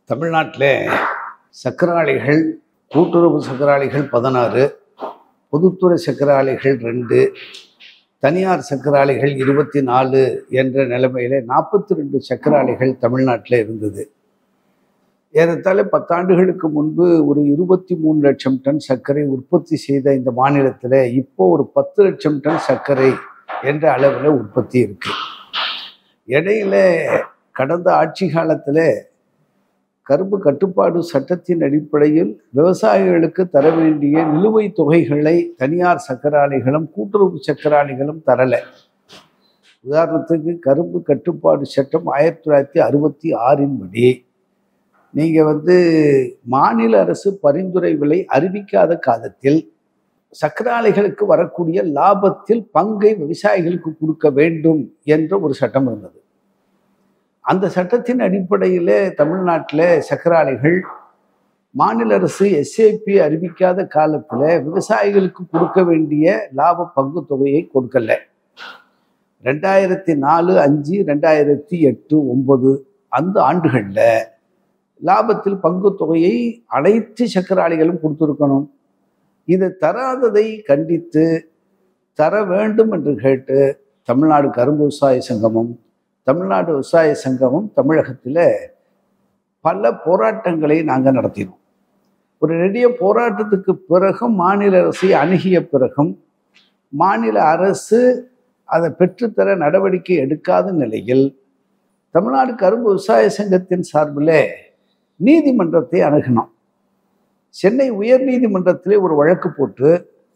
தமிழ்நாட்டில் சக்கராலைகள் கூட்டுறவு சக்கராலைகள் பதினாறு பொதுத்துறை சக்கராலைகள் ரெண்டு தனியார் சக்கராலைகள் இருபத்தி நாலு என்ற நிலைமையில நாற்பத்தி ரெண்டு சக்கராலைகள் தமிழ்நாட்டில் இருந்தது ஏறத்தாழ பத்தாண்டுகளுக்கு முன்பு ஒரு இருபத்தி மூணு லட்சம் டன் சர்க்கரை உற்பத்தி செய்த இந்த மாநிலத்தில் இப்போ ஒரு பத்து லட்சம் டன் சர்க்கரை என்ற அளவில் உற்பத்தி இருக்கு இடையில கடந்த ஆட்சி காலத்தில் கரும்பு கட்டுப்பாடு சட்டத்தின் அடிப்படையில் விவசாயிகளுக்கு தர வேண்டிய நிலுவைத் தொகைகளை தனியார் சக்கராலைகளும் கூட்டுறவு சக்கராலைகளும் தரலை உதாரணத்துக்கு கரும்பு கட்டுப்பாடு சட்டம் ஆயிரத்தி தொள்ளாயிரத்தி அறுபத்தி ஆறின் படி நீங்கள் வந்து மாநில அரசு பரிந்துரை விலை அறிவிக்காத காலத்தில் சக்கராலைகளுக்கு வரக்கூடிய லாபத்தில் பங்கை விவசாயிகளுக்கு கொடுக்க வேண்டும் என்ற ஒரு சட்டம் இருந்தது அந்த சட்டத்தின் அடிப்படையில் தமிழ்நாட்டில் சக்கராலைகள் மாநில அரசு எஸ்ஏபி அறிவிக்காத காலத்தில் விவசாயிகளுக்கு கொடுக்க வேண்டிய லாப பங்கு தொகையை கொடுக்கல ரெண்டாயிரத்தி நாலு அஞ்சு ரெண்டாயிரத்தி எட்டு ஒன்பது அந்த ஆண்டுகளில் லாபத்தில் பங்கு தொகையை அனைத்து சக்கராலைகளும் கொடுத்துருக்கணும் இதை தராததை கண்டித்து தர வேண்டும் என்று கேட்டு தமிழ்நாடு கரும்பு விவசாய சங்கமும் தமிழ்நாடு விவசாய சங்கமும் தமிழகத்தில் பல போராட்டங்களை நாங்கள் நடத்தினோம் ஒரு நெடிய போராட்டத்துக்கு பிறகும் மாநில அரசை அணுகிய பிறகும் மாநில அரசு அதை பெற்றுத்தர நடவடிக்கை எடுக்காத நிலையில் தமிழ்நாடு கரும்பு விவசாய சங்கத்தின் சார்பில் நீதிமன்றத்தை அணுகினோம் சென்னை உயர் நீதிமன்றத்திலே ஒரு வழக்கு போட்டு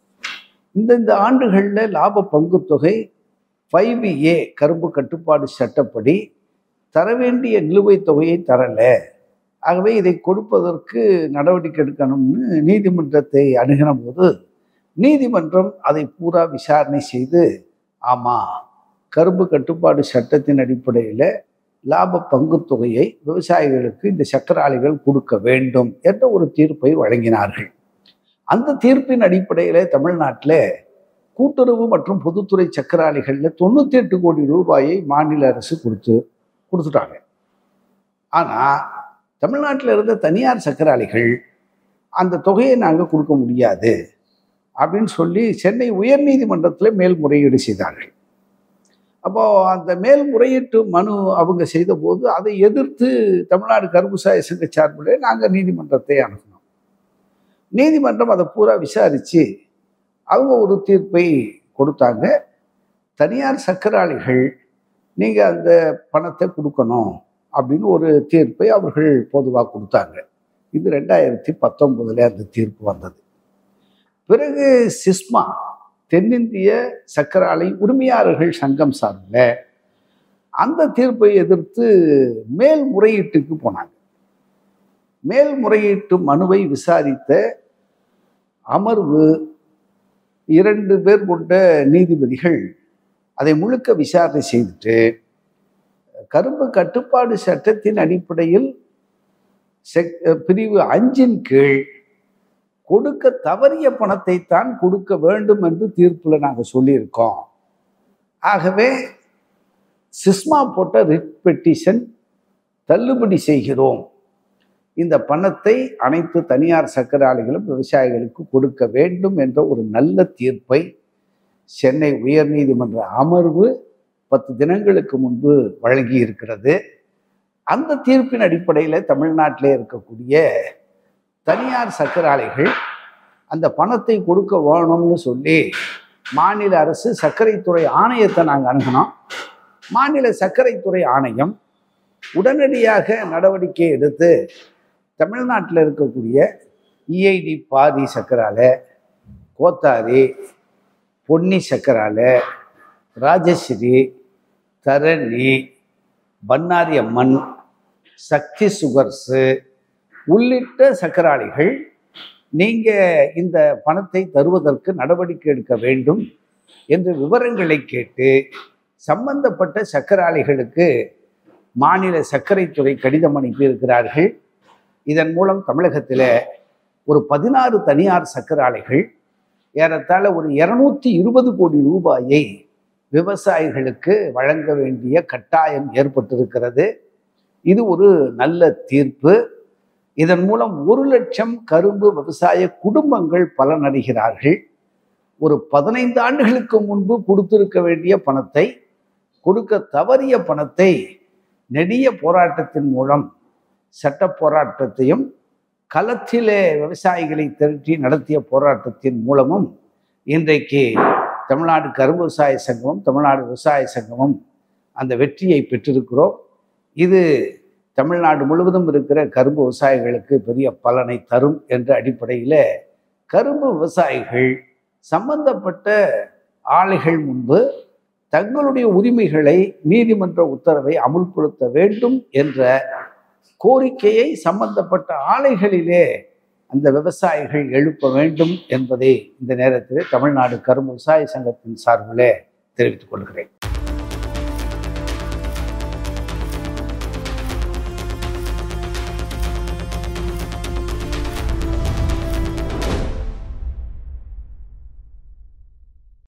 இந்தந்த ஆண்டுகளில் லாப பங்கு தொகை ஃபைவ் ஏ கரும்பு கட்டுப்பாடு சட்டப்படி தர வேண்டிய நிலுவைத் தொகையை தரல ஆகவே இதை கொடுப்பதற்கு நடவடிக்கை எடுக்கணும்னு நீதிமன்றத்தை அணுகின போது நீதிமன்றம் அதை பூரா விசாரணை செய்து ஆமாம் கரும்பு கட்டுப்பாடு சட்டத்தின் அடிப்படையில் லாப பங்கு தொகையை விவசாயிகளுக்கு இந்த சக்கராலைகள் கொடுக்க வேண்டும் என்ற ஒரு தீர்ப்பை வழங்கினார்கள் அந்த தீர்ப்பின் அடிப்படையில் தமிழ்நாட்டில் கூட்டுறவு மற்றும் பொதுத்துறை சக்கராலைகளில் தொண்ணூற்றி எட்டு கோடி ரூபாயை மாநில அரசு கொடுத்து கொடுத்துட்டாங்க ஆனால் தமிழ்நாட்டில் இருந்த தனியார் சக்கராலைகள் அந்த தொகையை நாங்கள் கொடுக்க முடியாது அப்படின்னு சொல்லி சென்னை உயர்நீதிமன்றத்தில் மேல்முறையீடு செய்தார்கள் அப்போ அந்த மேல்முறையீட்டு மனு அவங்க செய்த போது அதை எதிர்த்து தமிழ்நாடு கரும்புசாய சங்க சார்பில் நாங்கள் நீதிமன்றத்தை அணுகினோம் நீதிமன்றம் அதை பூரா விசாரித்து அவங்க ஒரு தீர்ப்பை கொடுத்தாங்க தனியார் சக்கராளிகள் நீங்கள் அந்த பணத்தை கொடுக்கணும் அப்படின்னு ஒரு தீர்ப்பை அவர்கள் பொதுவாக கொடுத்தாங்க இது ரெண்டாயிரத்தி பத்தொம்போதில் அந்த தீர்ப்பு வந்தது பிறகு சிஸ்மா தென்னிந்திய சக்கராலை உரிமையாளர்கள் சங்கம் சார்பில் அந்த தீர்ப்பை எதிர்த்து மேல்முறையீட்டுக்கு போனாங்க மேல்முறையீட்டு மனுவை விசாரித்த அமர்வு இரண்டு பேர் கொண்ட நீதிபதிகள் அதை முழுக்க விசாரணை செய்துட்டு கரும்பு கட்டுப்பாடு சட்டத்தின் அடிப்படையில் செக் பிரிவு அஞ்சின் கீழ் கொடுக்க தவறிய பணத்தை தான் கொடுக்க வேண்டும் என்று தீர்ப்பில் நாங்கள் சொல்லியிருக்கோம் ஆகவே சிஸ்மா போட்ட ரிட் பெட்டிஷன் தள்ளுபடி செய்கிறோம் இந்த பணத்தை அனைத்து தனியார் சக்கராலைகளும் விவசாயிகளுக்கு கொடுக்க வேண்டும் என்ற ஒரு நல்ல தீர்ப்பை சென்னை உயர்நீதிமன்ற அமர்வு பத்து தினங்களுக்கு முன்பு வழங்கி இருக்கிறது அந்த தீர்ப்பின் அடிப்படையில் தமிழ்நாட்டிலே இருக்கக்கூடிய தனியார் சக்கராலைகள் அந்த பணத்தை கொடுக்க வேணும்னு சொல்லி மாநில அரசு சர்க்கரைத்துறை ஆணையத்தை நாங்கள் அணுகினோம் மாநில சர்க்கரைத்துறை ஆணையம் உடனடியாக நடவடிக்கை எடுத்து தமிழ்நாட்டில் இருக்கக்கூடிய இஐடி பாதி சக்கராலை கோத்தாரி பொன்னி சக்கராலை ராஜஸ்ரீ தரணி பன்னாரி அம்மன் சக்தி சுகர்ஸு உள்ளிட்ட சக்கராளிகள் நீங்கள் இந்த பணத்தை தருவதற்கு நடவடிக்கை எடுக்க வேண்டும் என்று விவரங்களை கேட்டு சம்பந்தப்பட்ட சக்கராளிகளுக்கு மாநில சர்க்கரைத்துறை கடிதம் அனுப்பியிருக்கிறார்கள் இதன் மூலம் தமிழகத்தில் ஒரு பதினாறு தனியார் சக்கராலைகள் ஏறத்தாழ ஒரு இருநூத்தி இருபது கோடி ரூபாயை விவசாயிகளுக்கு வழங்க வேண்டிய கட்டாயம் ஏற்பட்டிருக்கிறது இது ஒரு நல்ல தீர்ப்பு இதன் மூலம் ஒரு லட்சம் கரும்பு விவசாய குடும்பங்கள் பலனடைகிறார்கள் ஒரு பதினைந்து ஆண்டுகளுக்கு முன்பு கொடுத்திருக்க வேண்டிய பணத்தை கொடுக்க தவறிய பணத்தை நெடிய போராட்டத்தின் மூலம் சட்ட போராட்டத்தையும் களத்திலே விவசாயிகளை திரட்டி நடத்திய போராட்டத்தின் மூலமும் இன்றைக்கு தமிழ்நாடு கரும்பு விவசாய சங்கமும் தமிழ்நாடு விவசாய சங்கமும் அந்த வெற்றியை பெற்றிருக்கிறோம் இது தமிழ்நாடு முழுவதும் இருக்கிற கரும்பு விவசாயிகளுக்கு பெரிய பலனை தரும் என்ற அடிப்படையில் கரும்பு விவசாயிகள் சம்பந்தப்பட்ட ஆலைகள் முன்பு தங்களுடைய உரிமைகளை நீதிமன்ற உத்தரவை அமுல்படுத்த வேண்டும் என்ற கோரிக்கையை சம்பந்தப்பட்ட ஆலைகளிலே அந்த விவசாயிகள் எழுப்ப வேண்டும் என்பதை இந்த நேரத்தில் தமிழ்நாடு கரும்பு விவசாய சங்கத்தின் சார்பிலே தெரிவித்துக் கொள்கிறேன்